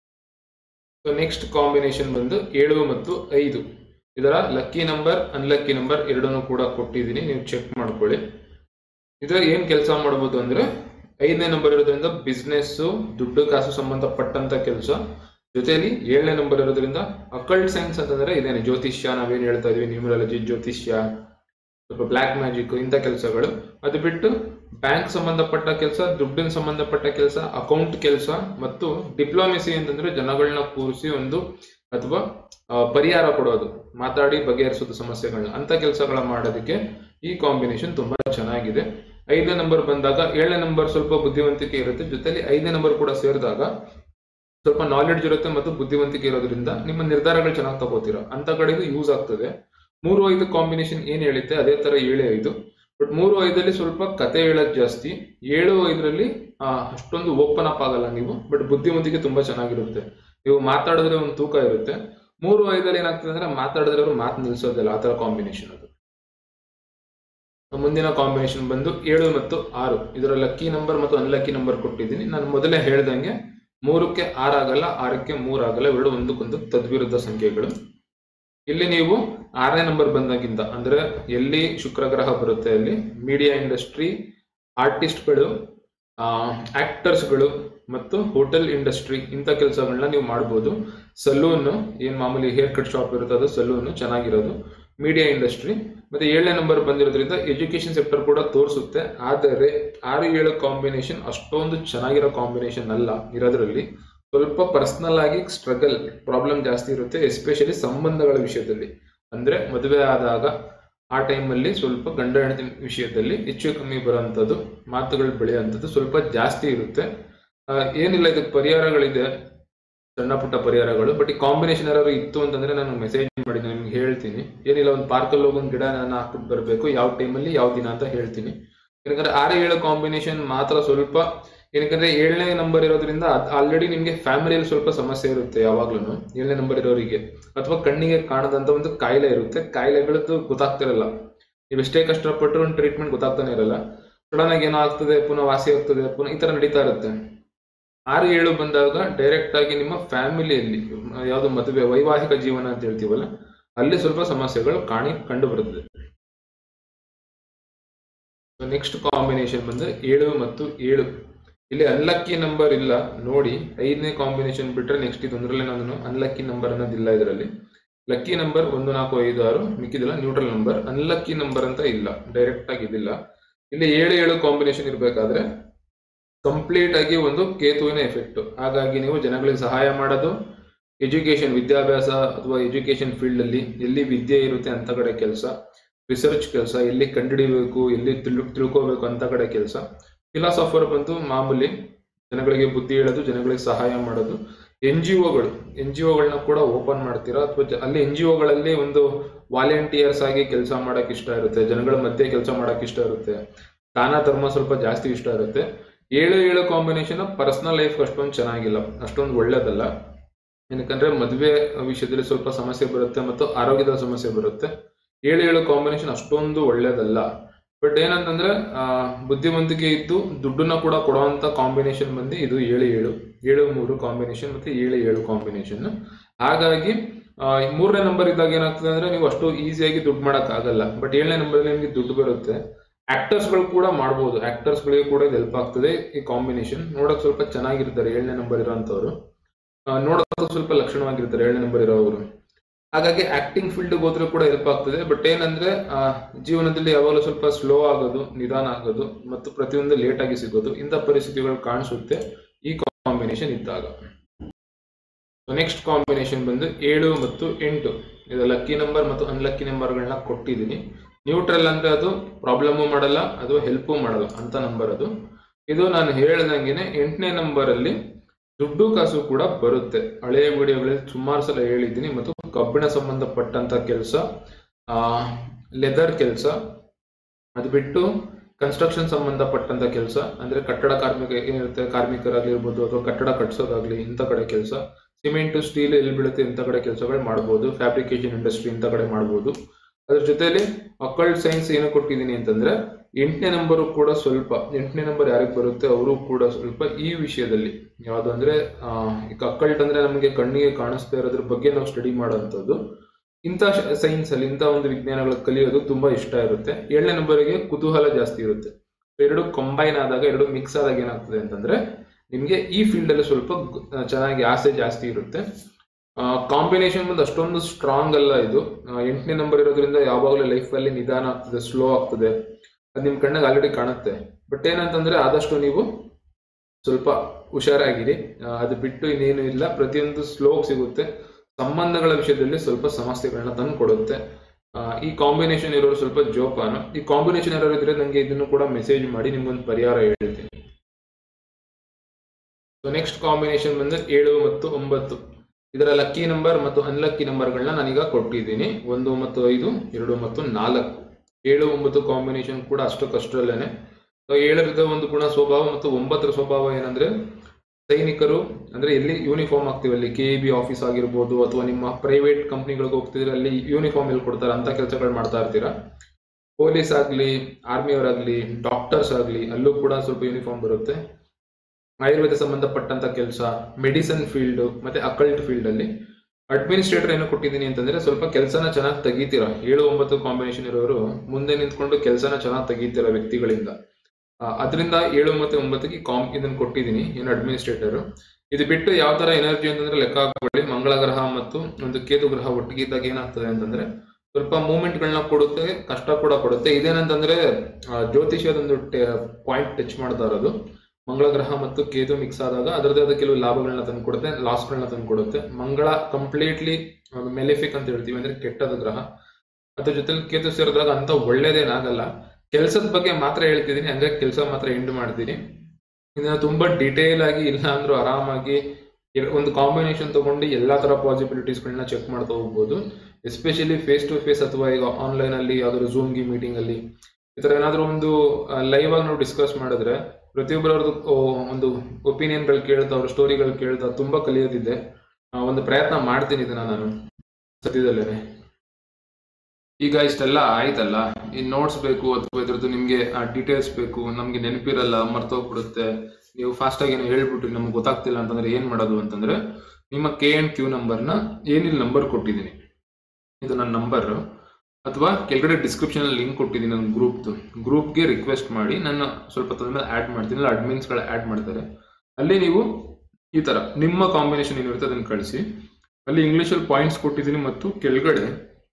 ಸೊ ನೆಕ್ಸ್ಟ್ ಕಾಂಬಿನೇಷನ್ ಬಂದು ಏಳು ಮತ್ತು ಐದು ಇದರ ಲಕ್ಕಿ ನಂಬರ್ ಅನ್ಲಕ್ಕಿ ನಂಬರ್ ಎರಡನ್ನೂ ಕೂಡ ಕೊಟ್ಟಿದ್ದೀನಿ ನೀವು ಚೆಕ್ ಮಾಡ್ಕೊಳ್ಳಿ ಇದರ ಏನ್ ಕೆಲಸ ಮಾಡಬಹುದು ಅಂದ್ರೆ ಐದನೇ ನಂಬರ್ ಇರೋದ್ರಿಂದ ಬಿಸ್ನೆಸ್ ದುಡ್ಡು ಕಾಸು ಸಂಬಂಧಪಟ್ಟಂತ ಕೆಲಸ ಜೊತೆಲಿ ಏಳನೇ ನಂಬರ್ ಇರೋದ್ರಿಂದ ಅಕಲ್ಟ್ ಸೈನ್ಸ್ ಅಂತಂದ್ರೆ ಇದೇನೆ ಜ್ಯೋತಿಷ್ಯ ನಾವೇನ್ ಹೇಳ್ತಾ ಇದೀವಿ ನ್ಯೂಮರಾಲಜಿ ಜ್ಯೋತಿಷ್ಯ ಸ್ವಲ್ಪ ಬ್ಲ್ಯಾಕ್ ಮ್ಯಾಜಿಕ್ ಇಂಥ ಕೆಲಸಗಳು ಅದು ಬಿಟ್ಟು ಬ್ಯಾಂಕ್ ಸಂಬಂಧಪಟ್ಟ ಕೆಲಸ ದುಡ್ಡಿನ ಸಂಬಂಧಪಟ್ಟ ಕೆಲಸ ಅಕೌಂಟ್ ಕೆಲಸ ಮತ್ತು ಡಿಪ್ಲೊಮೆಸಿ ಅಂತಂದ್ರೆ ಜನಗಳನ್ನ ಕೂರಿಸಿ ಒಂದು ಅಥವಾ ಆ, ಪರಿಹಾರ ಕೊಡೋದು ಮಾತಾಡಿ ಬಗೆಹರಿಸೋದು ಸಮಸ್ಯೆಗಳನ್ನ ಅಂತ ಕೆಲಸಗಳ ಮಾಡೋದಕ್ಕೆ ಈ ಕಾಂಬಿನೇಷನ್ ತುಂಬಾ ಚೆನ್ನಾಗಿದೆ ಐದನೇ ನಂಬರ್ ಬಂದಾಗ ಏಳನೇ ನಂಬರ್ ಸ್ವಲ್ಪ ಬುದ್ಧಿವಂತಿಕೆ ಇರುತ್ತೆ ಜೊತೆಲಿ ಐದನೇ ನಂಬರ್ ಕೂಡ ಸೇರಿದಾಗ ಸ್ವಲ್ಪ ನಾಲೆಡ್ಜ್ ಇರುತ್ತೆ ಮತ್ತು ಬುದ್ಧಿವಂತಿಕೆ ಇರೋದ್ರಿಂದ ನಿಮ್ಮ ನಿರ್ಧಾರಗಳು ಚೆನ್ನಾಗಿ ತಗೋತೀರಾ ಅಂತ ಕಡೆಗೂ ಯೂಸ್ ಆಗ್ತದೆ ಮೂರು ಐದು ಕಾಂಬಿನೇಷನ್ ಏನ್ ಹೇಳಿದ್ದೆ ಅದೇ ತರ ಏಳು ಐದು ಬಟ್ ಮೂರು ಐದಲ್ಲಿ ಸ್ವಲ್ಪ ಕತೆ ಹೇಳೋದು ಜಾಸ್ತಿ ಏಳು ಐದರಲ್ಲಿ ಅಷ್ಟೊಂದು ಓಪನ್ ಅಪ್ ಆಗಲ್ಲ ನೀವು ಬಟ್ ಬುದ್ಧಿವಂತಿಕೆ ತುಂಬಾ ಚೆನ್ನಾಗಿರುತ್ತೆ ನೀವು ಮಾತಾಡಿದ್ರೆ ಒಂದು ತೂಕ ಇರುತ್ತೆ ಮೂರು ಐದಲ್ಲಿ ಏನಾಗ್ತದೆ ಅಂದ್ರೆ ಮಾತಾಡಿದ್ರೆ ಅವರು ಮಾತು ನಿಲ್ಸೋದಿಲ್ಲ ಆ ತರ ಕಾಂಬಿನೇಷನ್ ಅದು ಮುಂದಿನ ಕಾಂಬಿನೇಷನ್ ಬಂದು ಏಳು ಮತ್ತು ಆರು ಇದರ ಲಕ್ಕಿ ನಂಬರ್ ಮತ್ತು ಅನ್ಲಕ್ಕಿ ನಂಬರ್ ಕೊಟ್ಟಿದ್ದೀನಿ ನಾನು ಮೊದಲೇ ಹೇಳ್ದಂಗೆ ಮೂರಕ್ಕೆ ಆರು ಆಗಲ್ಲ ಆರಕ್ಕೆ ಮೂರು ಆಗಲ್ಲ ಎರಡು ಒಂದಕ್ಕೊಂದು ತದ್ವಿರುದ್ಧ ಸಂಖ್ಯೆಗಳು ಇಲ್ಲಿ ನೀವು ಆರನೇ ನಂಬರ್ ಬಂದಾಗಿಂದ ಅಂದ್ರೆ ಎಲ್ಲಿ ಶುಕ್ರ ಗ್ರಹ ಬರುತ್ತೆ ಅಲ್ಲಿ ಮೀಡಿಯಾ ಇಂಡಸ್ಟ್ರಿ ಆರ್ಟಿಸ್ಟ್ಗಳು ಆಕ್ಟರ್ಸ್ಗಳು ಮತ್ತು ಹೋಟೆಲ್ ಇಂಡಸ್ಟ್ರಿ ಇಂಥ ಕೆಲಸಗಳನ್ನ ನೀವು ಮಾಡ್ಬೋದು ಸಲೂನ್ ಏನ್ ಮಾಮೂಲಿ ಹೇರ್ ಕಟ್ ಶಾಪ್ ಇರುತ್ತೆ ಅದು ಸಲೂನ್ ಚೆನ್ನಾಗಿರೋದು ಮೀಡಿಯಾ ಇಂಡಸ್ಟ್ರಿ ಮತ್ತೆ ಏಳನೇ ನಂಬರ್ ಬಂದಿರೋದ್ರಿಂದ ಎಜುಕೇಶನ್ ಸೆಕ್ಟರ್ ಕೂಡ ತೋರಿಸುತ್ತೆ ಆದರೆ ಆರು ಏಳು ಕಾಂಬಿನೇಷನ್ ಅಷ್ಟೊಂದು ಚೆನ್ನಾಗಿರೋ ಕಾಂಬಿನೇಷನ್ ಅಲ್ಲ ಇರೋದ್ರಲ್ಲಿ ಸ್ವಲ್ಪ ಪರ್ಸನಲ್ ಆಗಿ ಸ್ಟ್ರಗಲ್ ಪ್ರಾಬ್ಲಮ್ ಜಾಸ್ತಿ ಇರುತ್ತೆ ಎಸ್ಪೆಷಲಿ ಸಂಬಂಧಗಳ ವಿಷಯದಲ್ಲಿ ಅಂದ್ರೆ ಮದುವೆ ಆದಾಗ ಆ ಟೈಮಲ್ಲಿ ಸ್ವಲ್ಪ ಗಂಡ ಹೆಂಡತಿ ವಿಷಯದಲ್ಲಿ ಹೆಚ್ಚು ಕಮ್ಮಿ ಬರೋಂಥದ್ದು ಮಾತುಗಳು ಬೆಳೆಯುವಂಥದ್ದು ಸ್ವಲ್ಪ ಜಾಸ್ತಿ ಇರುತ್ತೆ ಆ, ಏನಿಲ್ಲ ಇದಕ್ಕೆ ಪರಿಹಾರಗಳಿದೆ ಸಣ್ಣ ಪುಟ್ಟ ಪರಿಹಾರಗಳು ಬಟ್ ಈ ಕಾಂಬಿನೇಷನ್ ಏನಾದ್ರು ಇತ್ತು ಅಂತಂದ್ರೆ ನಾನು ಮೆಸೇಜ್ ಮಾಡಿದ್ದೀನಿ ನಿಮ್ಗೆ ಹೇಳ್ತೀನಿ ಏನಿಲ್ಲ ಒಂದು ಪಾರ್ಕಲ್ಲಿ ಹೋಗಿ ಒಂದು ಗಿಡ ನಾನು ಹಾಕ್ಬಿಟ್ಟು ಬರಬೇಕು ಯಾವ ಟೈಮಲ್ಲಿ ಯಾವ ದಿನ ಅಂತ ಹೇಳ್ತೀನಿ ಯಾಕಂದ್ರೆ ಆರು ಏಳು ಕಾಂಬಿನೇಷನ್ ಮಾತ್ರ ಸ್ವಲ್ಪ ಏನಕ್ಕಂದ್ರೆ ಏಳನೇ ನಂಬರ್ ಇರೋದ್ರಿಂದ ಆಲ್ರೆಡಿ ನಿಮ್ಗೆ ಫ್ಯಾಮಿಲಿಯಲ್ಲಿ ಸ್ವಲ್ಪ ಸಮಸ್ಯೆ ಇರುತ್ತೆ ಯಾವಾಗ್ಲೂ ಏಳನೇ ನಂಬರ್ ಇರೋರಿಗೆ ಅಥವಾ ಕಣ್ಣಿಗೆ ಕಾಣದಂತ ಒಂದು ಕಾಯಿಲೆ ಇರುತ್ತೆ ಕಾಯಿಲೆಗಳದ್ದು ಗೊತ್ತಾಗ್ತಿರಲ್ಲ ನೀವು ಎಷ್ಟೇ ಕಷ್ಟಪಟ್ಟರು ಒಂದು ಟ್ರೀಟ್ಮೆಂಟ್ ಗೊತ್ತಾಗ್ತಾನೆ ಇರಲ್ಲ ಸಡನ್ ಆಗಿ ಏನೋ ಆಗ್ತದೆ ಪುನಃ ವಾಸಿ ಆಗ್ತದೆ ಪುನಃ ಈ ತರ ನಡೀತಾ ಇರುತ್ತೆ ಆರು ಏಳು ಬಂದಾಗ ಡೈರೆಕ್ಟ್ ಆಗಿ ನಿಮ್ಮ ಫ್ಯಾಮಿಲಿಯಲ್ಲಿ ಯಾವ್ದು ಮದುವೆ ವೈವಾಹಿಕ ಜೀವನ ಅಂತ ಹೇಳ್ತೀವಲ್ಲ ಅಲ್ಲಿ ಸ್ವಲ್ಪ ಸಮಸ್ಯೆಗಳು ಕಾಣಿ ಕಂಡು ಬರುತ್ತದೆ ನೆಕ್ಸ್ಟ್ ಕಾಂಬಿನೇಷನ್ ಬಂದು ಏಳು ಮತ್ತು ಏಳು ಇಲ್ಲಿ ಅನ್ಲಕ್ಕಿ ನಂಬರ್ ಇಲ್ಲ ನೋಡಿ ಐದನೇ ಕಾಂಬಿನೇಷನ್ ಬಿಟ್ರೆ ನೆಕ್ಸ್ಟ್ ಇದೊಂದರಲ್ಲೇ ನಾನು ಅನ್ಲಕ್ಕಿ ನಂಬರ್ ಅನ್ನೋದಿಲ್ಲ ಇದರಲ್ಲಿ ಲಕ್ಕಿ ನಂಬರ್ ಒಂದು ನಾಲ್ಕು ಐದು ಆರು ಮಿಕ್ಕಿದಿಲ್ಲ ನ್ಯೂಟ್ರಲ್ ನಂಬರ್ ಅನ್ಲಕ್ಕಿ ನಂಬರ್ ಅಂತ ಇಲ್ಲ ಡೈರೆಕ್ಟ್ ಆಗಿ ಇದಿಲ್ಲ ಇಲ್ಲಿ ಏಳು ಏಳು ಕಾಂಬಿನೇಷನ್ ಇರಬೇಕಾದ್ರೆ ಕಂಪ್ಲೀಟ್ ಆಗಿ ಒಂದು ಕೇತುವಿನ ಎಫೆಕ್ಟ್ ಹಾಗಾಗಿ ನೀವು ಜನಗಳಿಗೆ ಸಹಾಯ ಮಾಡೋದು ಎಜುಕೇಶನ್ ವಿದ್ಯಾಭ್ಯಾಸ ಅಥವಾ ಎಜುಕೇಶನ್ ಫೀಲ್ಡ್ ಅಲ್ಲಿ ಎಲ್ಲಿ ವಿದ್ಯೆ ಇರುತ್ತೆ ಅಂತ ಕಡೆ ಕೆಲಸ ರಿಸರ್ಚ್ ಕೆಲಸ ಎಲ್ಲಿ ಕಂಡುಹಿಡಿಬೇಕು ಎಲ್ಲಿ ತಿಳ್ ತಿಳ್ಕೋಬೇಕು ಅಂತ ಕಡೆ ಕೆಲಸ ಫಿಲಾಸಫರ್ ಬಂದು ಮಾಮೂಲಿ ಜನಗಳಿಗೆ ಬುದ್ಧಿ ಹೇಳೋದು ಜನಗಳಿಗೆ ಸಹಾಯ ಮಾಡೋದು ಎನ್ ಜಿ ಒಗಳು ಎನ್ ಜಿ ಒಗಳನ್ನ ಕೂಡ ಓಪನ್ ಮಾಡ್ತೀರಾ ಅಥವಾ ಜ- ಅಲ್ಲಿ ಎನ್ ಜಿ ಒಗಳಲ್ಲಿ ಒಂದು ವಾಲಂಟಿಯರ್ಸ್ ಆಗಿ ಕೆಲಸ ಮಾಡಕ್ ಇಷ್ಟ ಇರುತ್ತೆ ಜನಗಳ ಮಧ್ಯೆ ಕೆಲಸ ಮಾಡಕ್ ಇಷ್ಟ ಇರುತ್ತೆ ದಾನ ಧರ್ಮ ಸ್ವಲ್ಪ ಜಾಸ್ತಿ ಇಷ್ಟ ಇರುತ್ತೆ ಏಳು ಏಳು ಕಾಂಬಿನೇಷನ್ ಪರ್ಸನಲ್ ಲೈಫ್ ಅಷ್ಟೊಂದು ಚೆನ್ನಾಗಿಲ್ಲ ಅಷ್ಟೊಂದು ಒಳ್ಳೇದಲ್ಲ ಏನಕ್ಕಂದ್ರೆ ಮದುವೆ ವಿಷಯದಲ್ಲಿ ಸ್ವಲ್ಪ ಸಮಸ್ಯೆ ಬರುತ್ತೆ ಮತ್ತು ಆರೋಗ್ಯದ ಸಮಸ್ಯೆ ಬರುತ್ತೆ ಏಳು ಏಳು ಕಾಂಬಿನೇಷನ್ ಅಷ್ಟೊಂದು ಒಳ್ಳೇದಲ್ಲ ಬಟ್ ಏನಂತಂದ್ರೆ ಆ, ಬುದ್ಧಿವಂತಿಕೆ ಇದ್ದು ದುಡ್ಡನ್ನ ಕೂಡ ಕೊಡುವಂತ ಕಾಂಬಿನೇಷನ್ ಬಂದು ಇದು ಏಳು ಏಳು ಏಳು ಮೂರು ಕಾಂಬಿನೇಷನ್ ಮತ್ತೆ ಏಳು ಏಳು ಕಾಂಬಿನೇಷನ್ ಹಾಗಾಗಿ ಆ, ಈ ಮೂರನೇ ನಂಬರ್ ಇದ್ದಾಗ ಏನಾಗ್ತದೆ ಅಂದ್ರೆ ನೀವು ಅಷ್ಟು ಈಸಿಯಾಗಿ ದುಡ್ಡು ಮಾಡಕ್ ಆಗಲ್ಲ ಬಟ್ ಏಳನೇ ನಂಬರ್ ನಿಮ್ಗೆ ದುಡ್ಡು ಬರುತ್ತೆ ಆಕ್ಟರ್ಸ್ ಗಳು ಕೂಡ ಮಾಡ್ಬೋದು ಆಕ್ಟರ್ಸ್ ಗಳಿಗೆ ಕೂಡ ಇದು ಹೆಲ್ಪ್ ಆಗ್ತದೆ ಈ ಕಾಂಬಿನೇಷನ್ ನೋಡಕ್ ಸ್ವಲ್ಪ ಚೆನ್ನಾಗಿರ್ತಾರೆ ಏಳನೇ ನಂಬರ್ ಇರೋಂಥವ್ರು ನೋಡೋಕೆ ಸ್ವಲ್ಪ ಲಕ್ಷಣವಾಗಿರ್ತಾರೆ ಏಳನೇ ನಂಬರ್ ಇರೋವರು ಹಾಗಾಗಿ ಆಕ್ಟಿಂಗ್ ಫೀಲ್ಡ್ ಹೋದ್ರೆ ಕೂಡ ಹೆಲ್ಪ್ ಆಗ್ತದೆ ಬಟ್ ಏನಂದ್ರೆ ಆ, ಜೀವನದಲ್ಲಿ ಯಾವಾಗಲೂ ಸ್ವಲ್ಪ ಸ್ಲೋ ಆಗೋದು ನಿಧಾನ ಆಗೋದು ಮತ್ತು ಪ್ರತಿಯೊಂದು ಲೇಟ್ ಆಗಿ ಸಿಗೋದು ಇಂಥ ಪರಿಸ್ಥಿತಿಗಳು ಕಾಣಿಸುತ್ತೆ ಈ ಕಾಂಬಿನೇಷನ್ ಇದ್ದಾಗ ನೆಕ್ಸ್ಟ್ ಕಾಂಬಿನೇಷನ್ ಬಂದು ಏಳು ಮತ್ತು ಎಂಟು ಇದು ಲಕ್ಕಿ ನಂಬರ್ ಮತ್ತು ಅನ್ಲಕ್ಕಿ ನಂಬರ್ಗಳನ್ನ ಕೊಟ್ಟಿದ್ದೀನಿ ನ್ಯೂಟ್ರಲ್ ಅಂದ್ರೆ ಅದು ಪ್ರಾಬ್ಲಮ್ ಮಾಡಲ್ಲ ಅದು ಹೆಲ್ಪು ಮಾಡಲ್ಲ ಅಂತ ನಂಬರ್ ಅದು ಇದು ನಾನು ಹೇಳ್ದಂಗೆನೆ ಎಂಟನೇ ನಂಬರ್ ಅಲ್ಲಿ ದುಡ್ಡು ಕಾಸು ಕೂಡ ಬರುತ್ತೆ ಹಳೆಯ ವಿಡಿಯೋಗಳಲ್ಲಿ ಸುಮಾರು ಸಲ ಹೇಳಿದ್ದೀನಿ ಮತ್ತು ಕಬ್ಬಿಣ ಸಂಬಂಧಪಟ್ಟಂತ ಕೆಲಸ ಲೆದರ್ ಕೆಲಸ ಅದು ಬಿಟ್ಟು ಕನ್ಸ್ಟ್ರಕ್ಷನ್ ಸಂಬಂಧಪಟ್ಟಂತ ಕೆಲಸ ಅಂದ್ರೆ ಕಟ್ಟಡ ಕಾರ್ಮಿಕ ಏನಿರುತ್ತೆ ಕಾರ್ಮಿಕರಾಗಿರ್ಬೋದು ಅಥವಾ ಕಟ್ಟಡ ಕಟ್ಸೋದಾಗ್ಲಿ ಇಂಥ ಕಡೆ ಕೆಲಸ ಸಿಮೆಂಟ್ ಸ್ಟೀಲ್ ಎಲ್ಲಿ ಬೀಳುತ್ತೆ ಇಂಥ ಕಡೆ ಕೆಲಸಗಳು ಮಾಡ್ಬೋದು ಫ್ಯಾಬ್ರಿಕೇಶನ್ ಇಂಡಸ್ಟ್ರಿ ಇಂಥ ಕಡೆ ಮಾಡ್ಬೋದು ಅದ್ರ ಜೊತೆಲಿ ಅಕಲ್ಟ್ ಸೈನ್ಸ್ ಏನು ಕೊಟ್ಟಿದ್ದೀನಿ ಅಂತಂದ್ರೆ ಎಂಟನೇ ನಂಬರ್ ಕೂಡ ಸ್ವಲ್ಪ ಎಂಟನೇ ನಂಬರ್ ಯಾರಿಗೆ ಬರುತ್ತೆ ಅವರು ಕೂಡ ಸ್ವಲ್ಪ ಈ ವಿಷಯದಲ್ಲಿ ಯಾವುದು ಅಂದ್ರೆ ಆ, ಈಗ ಅಕಲ್ಟ್ ಅಂದ್ರೆ ನಮಗೆ ಕಣ್ಣಿಗೆ ಕಾಣಿಸ್ತಾ ಇರೋದ್ರ ಬಗ್ಗೆ ನಾವು ಸ್ಟಡಿ ಮಾಡೋಂಥದ್ದು ಇಂಥ ಸೈನ್ಸ್ ಅಲ್ಲಿ ಇಂಥ ಒಂದು ವಿಜ್ಞಾನಗಳ ಕಲಿಯೋದು ತುಂಬಾ ಇಷ್ಟ ಇರುತ್ತೆ ಏಳನೇ ನಂಬರ್ಗೆ ಕುತೂಹಲ ಜಾಸ್ತಿ ಇರುತ್ತೆ ಎರಡು ಕಂಬೈನ್ ಆದಾಗ ಎರಡು ಮಿಕ್ಸ್ ಆದಾಗ ಏನಾಗ್ತದೆ ಅಂತಂದ್ರೆ ನಿಮ್ಗೆ ಈ ಫೀಲ್ಡ್ ಅಲ್ಲಿ ಸ್ವಲ್ಪ ಗು- ಆ, ಚೆನ್ನಾಗಿ ಆಸೆ ಜಾಸ್ತಿ ಇರುತ್ತೆ ಕಾಂಬಿನೇಷನ್ ಬಂದು ಅಷ್ಟೊಂದು ಸ್ಟ್ರಾಂಗ್ ಅಲ್ಲ ಇದು ಎಂಟನೇ ನಂಬರ್ ಇರೋದ್ರಿಂದ ಯಾವಾಗಲೂ ಲೈಫ್ ಅಲ್ಲಿ ನಿಧಾನ ಆಗ್ತದೆ ಸ್ಲೋ ಆಗ್ತದೆ ಅದು ನಿಮ್ ಕಣ್ಣಿಗೆ ಆಲ್ರೆಡಿ ಕಾಣುತ್ತೆ ಬಟ್ ಏನಂತಂದ್ರೆ ಆದಷ್ಟು ನೀವು ಸ್ವಲ್ಪ ಹುಷಾರಾಗಿರಿ ಆ, ಅದು ಬಿಟ್ಟು ಇನ್ನೇನು ಇಲ್ಲ ಪ್ರತಿಯೊಂದು ಸ್ಲೋ ಸಿಗುತ್ತೆ ಸಂಬಂಧಗಳ ವಿಷಯದಲ್ಲಿ ಸ್ವಲ್ಪ ಸಮಸ್ಯೆಗಳನ್ನ ತಂದು ಕೊಡುತ್ತೆ ಆ, ಈ ಕಾಂಬಿನೇಷನ್ ಇರೋರು ಸ್ವಲ್ಪ ಜೋಪಾನ ಈ ಕಾಂಬಿನೇಷನ್ ಯಾರು ಇದ್ರೆ ನಂಗೆ ಇದನ್ನು ಕೂಡ ಮೆಸೇಜ್ ಮಾಡಿ ನಿಮ್ಗೊಂದು ಪರಿಹಾರ ಹೇಳ್ತೀನಿ ಸೊ ನೆಕ್ಸ್ಟ್ ಕಾಂಬಿನೇಷನ್ ಬಂದು ಏಳು ಮತ್ತು ಒಂಬತ್ತು ಇದರ ಲಕ್ಕಿ ನಂಬರ್ ಮತ್ತು ಅನ್ಲಕ್ಕಿ ನಂಬರ್ಗಳನ್ನ ನಾನೀಗ ಕೊಟ್ಟಿದ್ದೀನಿ ಒಂದು ಮತ್ತು ಐದು ಎರಡು ಮತ್ತು ನಾಲ್ಕು ಏಳು ಒಂಬತ್ತು ಕಾಂಬಿನೇಷನ್ ಕೂಡ ಅಷ್ಟಕ್ಕಷ್ಟರಲ್ಲೇನೆ ಸೊ ಏಳರದ ಒಂದು ಗುಣ ಸ್ವಭಾವ ಮತ್ತು ಒಂಬತ್ತರ ಸ್ವಭಾವ ಏನಂದ್ರೆ ಸೈನಿಕರು ಅಂದ್ರೆ ಎಲ್ಲಿ ಯೂನಿಫಾರ್ಮ್ ಆಗ್ತೀವಿ ಅಲ್ಲಿ ಕೆ ಬಿ ಆಫೀಸ್ ಆಗಿರ್ಬೋದು ಅಥವಾ ನಿಮ್ಮ ಪ್ರೈವೇಟ್ ಕಂಪ್ನಿಗಳಿಗೆ ಹೋಗ್ತಿದ್ರೆ ಅಲ್ಲಿ ಯೂನಿಫಾರ್ಮ್ ಎಲ್ಲಿ ಕೊಡ್ತಾರೆ ಅಂತ ಕೆಲಸಗಳು ಮಾಡ್ತಾ ಇರ್ತೀರಾ ಪೊಲೀಸ್ ಆಗ್ಲಿ ಆರ್ಮಿಯವರಾಗ್ಲಿ ಡಾಕ್ಟರ್ಸ್ ಆಗ್ಲಿ ಅಲ್ಲೂ ಕೂಡ ಸ್ವಲ್ಪ ಯೂನಿಫಾರ್ಮ್ ಬರುತ್ತೆ ಆಯುರ್ವೇದ ಸಂಬಂಧಪಟ್ಟಂತ ಕೆಲಸ ಮೆಡಿಸನ್ ಫೀಲ್ಡ್ ಮತ್ತೆ ಅಕಲ್ಟ್ ಫೀಲ್ಡ್ ಅಲ್ಲಿ ಅಡ್ಮಿನಿಸ್ಟ್ರೇಟರ್ ಏನು ಕೊಟ್ಟಿದ್ದೀನಿ ಅಂತಂದ್ರೆ ಸ್ವಲ್ಪ ಕೆಲಸನ ಚೆನ್ನಾಗಿ ತೆಗಿತೀರಾ ಏಳು ಒಂಬತ್ತು ಕಾಂಬಿನೇಷನ್ ಇರೋರು ಮುಂದೆ ನಿಂತ್ಕೊಂಡು ಕೆಲಸನ ಚೆನ್ನಾಗಿ ತೆಗಿತೀರಾ ವ್ಯಕ್ತಿಗಳಿಂದ ಆ, ಅದರಿಂದ ಏಳು ಮತ್ತೆ ಒಂಬತ್ತಕ್ಕೆ ಕಾಮ್ ಇದನ್ನ ಕೊಟ್ಟಿದ್ದೀನಿ ಏನು ಅಡ್ಮಿನಿಸ್ಟ್ರೇಟರ್ ಇದು ಬಿಟ್ಟು ಯಾವ ತರ ಎನರ್ಜಿ ಅಂತಂದ್ರೆ ಲೆಕ್ಕ ಹಾಕೊಳ್ಳಿ ಮಂಗಳ ಗ್ರಹ ಮತ್ತು ಒಂದು ಕೇತು ಗ್ರಹ ಒಟ್ಟಿಗೆ ಇದ್ದಾಗ ಏನಾಗ್ತದೆ ಅಂತಂದ್ರೆ ಸ್ವಲ್ಪ ಮೂವ್ಮೆಂಟ್ ಗಳನ್ನ ಕೊಡುತ್ತೆ ಕಷ್ಟ ಕೂಡ ಕೊಡುತ್ತೆ ಇದೇನಂತಂದ್ರೆ ಆ, ಜ್ಯೋತಿಷ್ಯದೊಂದು ಪಾಯಿಂಟ್ ಟಚ್ ಮಾಡ್ತಾ ಇರೋದು ಮಂಗಳ ಗ್ರಹ ಮತ್ತು ಕೇತು ಮಿಕ್ಸ್ ಆದಾಗ ಅದರದೇ ಆದ ಕೆಲವು ಲಾಭಗಳನ್ನ ತಂದ್ಕೊಡುತ್ತೆ ಲಾಸ್ಗಳನ್ನ ತಂದ್ಕೊಡುತ್ತೆ ಮಂಗಳ ಕಂಪ್ಲೀಟ್ಲಿ ಮೆಲಿಫಿಕ್ ಅಂತ ಹೇಳ್ತೀವಿ ಅಂದ್ರೆ ಕೆಟ್ಟದ ಗ್ರಹ ಅದ್ರ ಜೊತೆಲಿ ಕೇತು ಸೇರಿದಾಗ ಅಂತ ಒಳ್ಳೇದೇನಾಗಲ್ಲ ಕೆಲಸದ ಬಗ್ಗೆ ಮಾತ್ರ ಹೇಳ್ತಿದ್ದೀನಿ ಹಂಗಾಗಿ ಕೆಲಸ ಮಾತ್ರ ಎಂಡ್ ಮಾಡ್ತೀನಿ ಇದನ್ನ ತುಂಬಾ ಡಿಟೇಲ್ ಆಗಿ ಇಲ್ಲ ಅಂದ್ರೂ ಆರಾಮಾಗಿ ಎರ್- ಒಂದು ಕಾಂಬಿನೇಷನ್ ತಗೊಂಡು ಎಲ್ಲಾ ತರ ಪಾಸಿಬಿಲಿಟೀಸ್ಗಳನ್ನ ಚೆಕ್ ಮಾಡ್ತಾ ಹೋಗ್ಬೋದು ಎಸ್ಪೆಷಲಿ ಫೇಸ್ ಟು ಫೇಸ್ ಅಥವಾ ಈಗ ಆನ್ಲೈನ್ ಅಲ್ಲಿ ಯಾವ್ದಾದ್ರು ಝೂಮ್ ಗಿ ಮೀಟಿಂಗ್ ಅಲ್ಲಿ ಈ ತರ ಏನಾದ್ರು ಒಂದು ಲೈವ್ ಆಗಿ ನಾವು ಡಿಸ್ಕಸ್ ಮಾಡಿದ್ರೆ ಪ್ರತಿಯೊಬ್ಬರವ್ರದ್ದು ಒಂದು ಒಪಿನಿಯನ್ಗಳು ಕೇಳ್ತಾ ಅವ್ರ ಸ್ಟೋರಿಗಳು ಕೇಳ್ತಾ ತುಂಬಾ ಕಲಿಯೋದಿದೆ ಆ, ಒಂದು ಪ್ರಯತ್ನ ಮಾಡ್ತೀನಿ ಇದನ್ನ ನಾನು ಸದ್ಯದಲ್ಲೇ ಈಗ ಇಷ್ಟೆಲ್ಲ ಆಯ್ತಲ್ಲ ಈ ನೋಟ್ಸ್ ಬೇಕು ಅಥವಾ ಇದ್ರದ್ದು ನಿಮ್ಗೆ ಆ ಡೀಟೇಲ್ಸ್ ಬೇಕು ನಮ್ಗೆ ನೆನಪಿರಲ್ಲ ಮರ್ತೋಗ್ಬಿಡುತ್ತೆ ನೀವು ಫಾಸ್ಟ್ ಆಗಿ ಏನೋ ಹೇಳ್ಬಿಟ್ರಿ ನಮ್ಗೆ ಗೊತ್ತಾಗ್ತಿಲ್ಲ ಅಂತಂದ್ರೆ ಏನ್ ಮಾಡೋದು ಅಂತಂದ್ರೆ ನಿಮ್ಮ ಕೆ ಅಂಡ್ ಕ್ಯೂ ನಂಬರ್ನ ಏನಿಲ್ಲ ನಂಬರ್ ಕೊಟ್ಟಿದ್ದೀನಿ ಇದು ನನ್ನ ನಂಬರ್ ಅಥವಾ ಕೆಳಗಡೆ ಡಿಸ್ಕ್ರಿಪ್ಷನ್ ಅಲ್ಲಿ ಲಿಂಕ್ ಕೊಟ್ಟಿದ್ದೀನಿ ನನ್ನ ಗ್ರೂಪ್ದು ಗ್ರೂಪ್ಗೆ ರಿಕ್ವೆಸ್ಟ್ ಮಾಡಿ ನನ್ನ ಸ್ವಲ್ಪ ಮೇಲೆ ಆಡ್ ಮಾಡ್ತೀನಿ ಇಲ್ಲ ಅಡ್ಮಿನ್ಸ್ಗಳು ಆಡ್ ಮಾಡ್ತಾರೆ ಅಲ್ಲಿ ನೀವು ಈ ತರ ನಿಮ್ಮ ಕಾಂಬಿನೇಷನ್ ಏನಿರುತ್ತೆ ಅದನ್ನ ಕಳಿಸಿ ಅಲ್ಲಿ ಇಂಗ್ಲಿಷಲ್ಲಿ ಪಾಯಿಂಟ್ಸ್ ಕೊಟ್ಟಿದ್ದೀನಿ ಮತ್ತು ಕೆಳಗಡೆ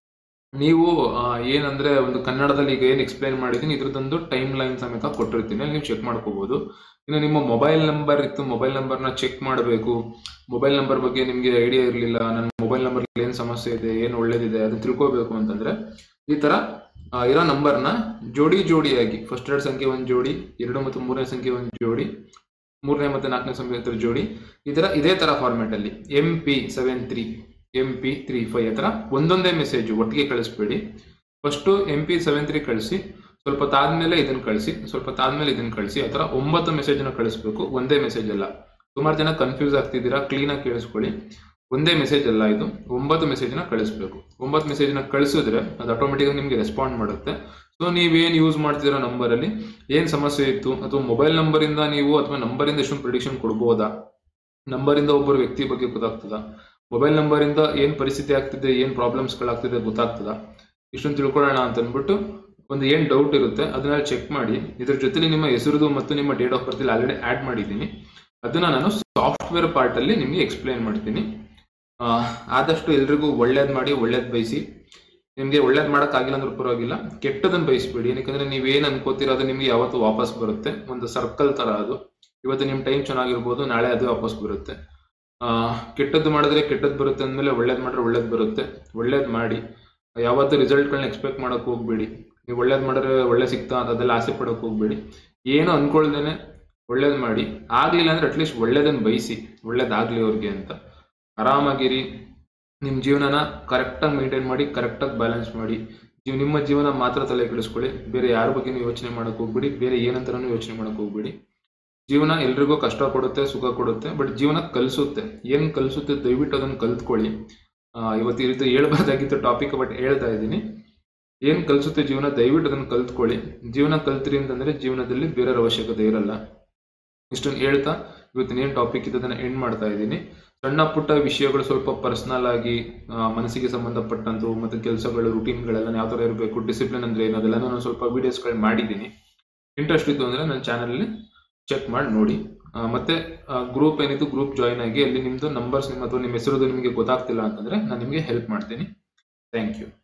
ನೀವು ಆ, ಏನಂದ್ರೆ ಒಂದು ಕನ್ನಡದಲ್ಲಿ ಈಗ ಏನು ಎಕ್ಸ್ಪ್ಲೈನ್ ಮಾಡಿದ್ದೀನಿ ಇದ್ರದ್ದೊಂದು ಟೈಮ್ ಲೈನ್ ಸಮೇತ ಕೊಟ್ಟಿರ್ತೀನಿ ಅಲ್ಲಿ ನೀವು ಚೆಕ್ ಮಾಡ್ಕೋಬಹುದು ಇನ್ನು ನಿಮ್ಮ ಮೊಬೈಲ್ ನಂಬರ್ ಇತ್ತು ಮೊಬೈಲ್ ನಂಬರ್ನ ಚೆಕ್ ಮಾಡಬೇಕು ಮೊಬೈಲ್ ನಂಬರ್ ಬಗ್ಗೆ ನಿಮಗೆ ಐಡಿಯಾ ಇರಲಿಲ್ಲ ನನ್ನ ಮೊಬೈಲ್ ನಂಬರ್ ಏನು ಸಮಸ್ಯೆ ಇದೆ ಏನು ಒಳ್ಳೇದಿದೆ ಅದನ್ನ ತಿಳ್ಕೋಬೇಕು ಅಂತಂದ್ರೆ ಈ ತರ ಆ, ಇರೋ ನಂಬರ್ನ ಜೋಡಿ ಜೋಡಿಯಾಗಿ ಫಸ್ಟ್ ಎರಡು ಸಂಖ್ಯೆ ಒಂದು ಜೋಡಿ ಎರಡು ಮತ್ತು ಮೂರನೇ ಸಂಖ್ಯೆ ಒಂದು ಜೋಡಿ ಮೂರನೇ ಮತ್ತು ನಾಲ್ಕನೇ ಸಂಖ್ಯೆ ಹತ್ರ ಜೋಡಿ ಈ ತರ ಇದೇ ತರ ಫಾರ್ಮ್ಯಾಟ್ ಅಲ್ಲಿ M P seven three M P three five ಆ ಥರ ಒಂದೊಂದೇ ಮೆಸೇಜ್ ಒಟ್ಟಿಗೆ ಕಳಿಸ್ಬೇಡಿ first M P seven three ಕಳಿಸಿ ಸ್ವಲ್ಪ ತಾದ್ಮೇಲೆ ಇದನ್ನ ಕಳಿಸಿ ಸ್ವಲ್ಪ ತಾದ್ಮೇಲೆ ಇದನ್ನ ಕಳಿಸಿ ಆ ಥರ ಒಂಬತ್ತು ಮೆಸೇಜ್ನ ಕಳಿಸ್ಬೇಕು ಒಂದೇ ಮೆಸೇಜ್ ಅಲ್ಲ ಸುಮಾರು ಜನ ಕನ್ಫ್ಯೂಸ್ ಆಗ್ತಿದ್ದೀರಾ ಕ್ಲೀನಾಗಿ ಕೇಳಿಸ್ಕೊಳ್ಳಿ ಒಂದೇ ಮೆಸೇಜ್ ಅಲ್ಲ ಇದು ಒಂಬತ್ತು ಮೆಸೇಜ್ನ ಕಳಿಸ್ಬೇಕು ಒಂಬತ್ತು ಮೆಸೇಜ್ನ ಕಳಿಸಿದ್ರೆ ಅದು ಆಟೋಮೆಟಿಕ್ ನಿಮಗೆ ರೆಸ್ಪಾಂಡ್ ಮಾಡುತ್ತೆ ಸೊ ನೀವೇನು ಯೂಸ್ ಮಾಡ್ತಿರೋ ನಂಬರಲ್ಲಿ ಏನು ಸಮಸ್ಯೆ ಇತ್ತು ಅಥವಾ ಮೊಬೈಲ್ ನಂಬರಿಂದ ನೀವು ಅಥವಾ ನಂಬರಿಂದ ಎಷ್ಟೊಂದು ಪ್ರಿಡಿಕ್ಷನ್ ಕೊಡ್ಬೋದಾ ನಂಬರಿಂದ ಒಬ್ಬರು ವ್ಯಕ್ತಿ ಬಗ್ಗೆ ಗೊತ್ತಾಗ್ತದ ಮೊಬೈಲ್ ನಂಬರಿಂದ ಏನು ಪರಿಸ್ಥಿತಿ ಆಗ್ತಿದೆ ಏನು ಪ್ರಾಬ್ಲಮ್ಸ್ಗಳಾಗ್ತಿದೆ ಗೊತ್ತಾಗ್ತದ ಇಷ್ಟೊಂದು ತಿಳ್ಕೊಳ್ಳೋಣ ಅಂತ ಅಂದ್ಬಿಟ್ಟು ಒಂದು ಏನು ಡೌಟ್ ಇರುತ್ತೆ ಅದನ್ನ ಚೆಕ್ ಮಾಡಿ ಇದ್ರ ಜೊತೆಲಿ ನಿಮ್ಮ ಹೆಸರುದು ಮತ್ತು ನಿಮ್ಮ date of birth already add ಮಾಡಿದ್ದೀನಿ ಅದನ್ನ ನಾನು ಸಾಫ್ಟ್ವೇರ್ ಪಾರ್ಟಲ್ಲಿ ನಿಮಗೆ ಎಕ್ಸ್ಪ್ಲೈನ್ ಮಾಡ್ತೀನಿ ಆ, ಆದಷ್ಟು ಎಲ್ರಿಗೂ ಒಳ್ಳೇದು ಮಾಡಿ ಒಳ್ಳೇದು ಬಯಸಿ ನಿಮಗೆ ಒಳ್ಳೇದು ಮಾಡೋಕ್ಕಾಗಿಲ್ಲ ಅಂದ್ರೂ ಪರವಾಗಿಲ್ಲ ಕೆಟ್ಟದನ್ನು ಬಯಸ್ಬೇಡಿ ಏನಕ್ಕೆ ನೀವೇನು ಅನ್ಕೋತೀರೋ ಅದು ನಿಮಗೆ ಯಾವತ್ತು ವಾಪಸ್ ಬರುತ್ತೆ ಒಂದು ಸರ್ಕಲ್ ಥರ ಅದು ಇವತ್ತು ನಿಮ್ಮ ಟೈಮ್ ಚೆನ್ನಾಗಿರ್ಬೋದು ನಾಳೆ ಅದು ವಾಪಸ್ ಬರುತ್ತೆ ಆ, ಕೆಟ್ಟದ್ದು ಮಾಡಿದ್ರೆ ಕೆಟ್ಟದ್ದು ಬರುತ್ತೆ ಅಂದಮೇಲೆ ಒಳ್ಳೇದು ಮಾಡಿದ್ರೆ ಒಳ್ಳೇದು ಬರುತ್ತೆ ಒಳ್ಳೇದು ಮಾಡಿ ಯಾವತ್ತೂ ರಿಸಲ್ಟ್ಗಳನ್ನ ಎಕ್ಸ್ಪೆಕ್ಟ್ ಮಾಡೋಕೆ ಹೋಗ್ಬೇಡಿ ನೀವು ಒಳ್ಳೇದು ಮಾಡಿದ್ರೆ ಒಳ್ಳೆ ಸಿಗ್ತಾ ಅಂತ ಅದೆಲ್ಲ ಆಸೆ ಪಡೋಕೆ ಹೋಗ್ಬೇಡಿ ಏನು ಅನ್ಕೊಳ್ದೇನೆ ಒಳ್ಳೇದು ಮಾಡಿ ಆಗ್ಲಿಲ್ಲ ಅಂದ್ರೆ ಅಟ್ಲೀಸ್ಟ್ ಒಳ್ಳೇದನ್ನು ಬಯಸಿ ಒಳ್ಳೇದಾಗ್ಲಿ ಅವ್ರಿಗೆ ಅಂತ ಆರಾಮಾಗಿರಿ ನಿಮ್ಮ ಜೀವನನ ಕರೆಕ್ಟಾಗಿ ಮೇಂಟೈನ್ ಮಾಡಿ ಕರೆಕ್ಟಾಗಿ ಬ್ಯಾಲೆನ್ಸ್ ಮಾಡಿ ಜೀವ ನಿಮ್ಮ ಜೀವನ ಮಾತ್ರ ತಲೆ ಕೆಡಿಸ್ಕೊಳ್ಳಿ ಬೇರೆ ಯಾರ ಬಗ್ಗೆನೂ ಯೋಚನೆ ಮಾಡಕ್ ಹೋಗ್ಬೇಡಿ ಬೇರೆ ಏನಂತಾನು ಯೋಚನೆ ಮಾಡಕ್ ಹೋಗ್ಬೇಡಿ ಜೀವನ ಎಲ್ರಿಗೂ ಕಷ್ಟ ಕೊಡುತ್ತೆ ಸುಖ ಕೊಡುತ್ತೆ ಬಟ್ ಜೀವನ ಕಲಿಸುತ್ತೆ ಏನ್ ಕಲಿಸುತ್ತೆ ದಯವಿಟ್ಟು ಅದನ್ನ ಕಲ್ತ್ಕೊಳ್ಳಿ ಆ, ಇವತ್ತು ಇದು ಹೇಳ್ಬಾರ್ದಾಗಿತ್ತು ಟಾಪಿಕ್ ಬಟ್ ಹೇಳ್ತಾ ಇದ್ದೀನಿ ಏನ್ ಕಲಿಸುತ್ತೆ ಜೀವನ ದಯವಿಟ್ಟು ಅದನ್ನ ಕಲ್ತ್ಕೊಳ್ಳಿ ಜೀವನ ಕಲ್ತ್ರಿ ಅಂತಂದ್ರೆ ಜೀವನದಲ್ಲಿ ಬೇರೆಯವ್ರ ಅವಶ್ಯಕತೆ ಇರಲ್ಲ ಇಷ್ಟೊಂದು ಹೇಳ್ತಾ ಇವತ್ತಿನ ಏನ್ ಟಾಪಿಕ್ ಇದೆ ಅದನ್ನ ಎಂಡ್ ಮಾಡ್ತಾ ಇದ್ದೀನಿ ಸಣ್ಣ ಪುಟ್ಟ ವಿಷಯಗಳು ಸ್ವಲ್ಪ ಪರ್ಸನಲ್ ಆಗಿ ಆ, ಮನಸ್ಸಿಗೆ ಸಂಬಂಧಪಟ್ಟಂತು ಮತ್ತೆ ಕೆಲಸಗಳು ರುಟೀನ್ಗಳೆಲ್ಲ ಯಾವ ತರ ಇರಬೇಕು ಡಿಸಿಪ್ಲಿನ್ ಅಂದ್ರೆ ಏನು ಅದೆಲ್ಲ ನಾನು ಸ್ವಲ್ಪ ವಿಡಿಯೋಸ್ಗಳು ಮಾಡಿದ್ದೀನಿ ಇಂಟ್ರೆಸ್ಟ್ ಇತ್ತು ಅಂದ್ರೆ ನನ್ನ ಚಾನಲಲ್ಲಿ ಚೆಕ್ ಮಾಡಿ ನೋಡಿ ಆ, ಮತ್ತೆ ಗ್ರೂಪ್ ಏನಿತ್ತು ಗ್ರೂಪ್ ಜಾಯಿನ್ ಆಗಿ ಅಲ್ಲಿ ನಿಮ್ದು ನಂಬರ್ಸ್ ನಿಮ್ಮ ಅಥವಾ ನಿಮ್ಮ ಹೆಸರು ನಿಮಗೆ ಗೊತ್ತಾಗ್ತಿಲ್ಲ ಅಂತಂದ್ರೆ ನಾನು ನಿಮಗೆ ಹೆಲ್ಪ್ ಮಾಡ್ತೀನಿ ಥ್ಯಾಂಕ್ ಯು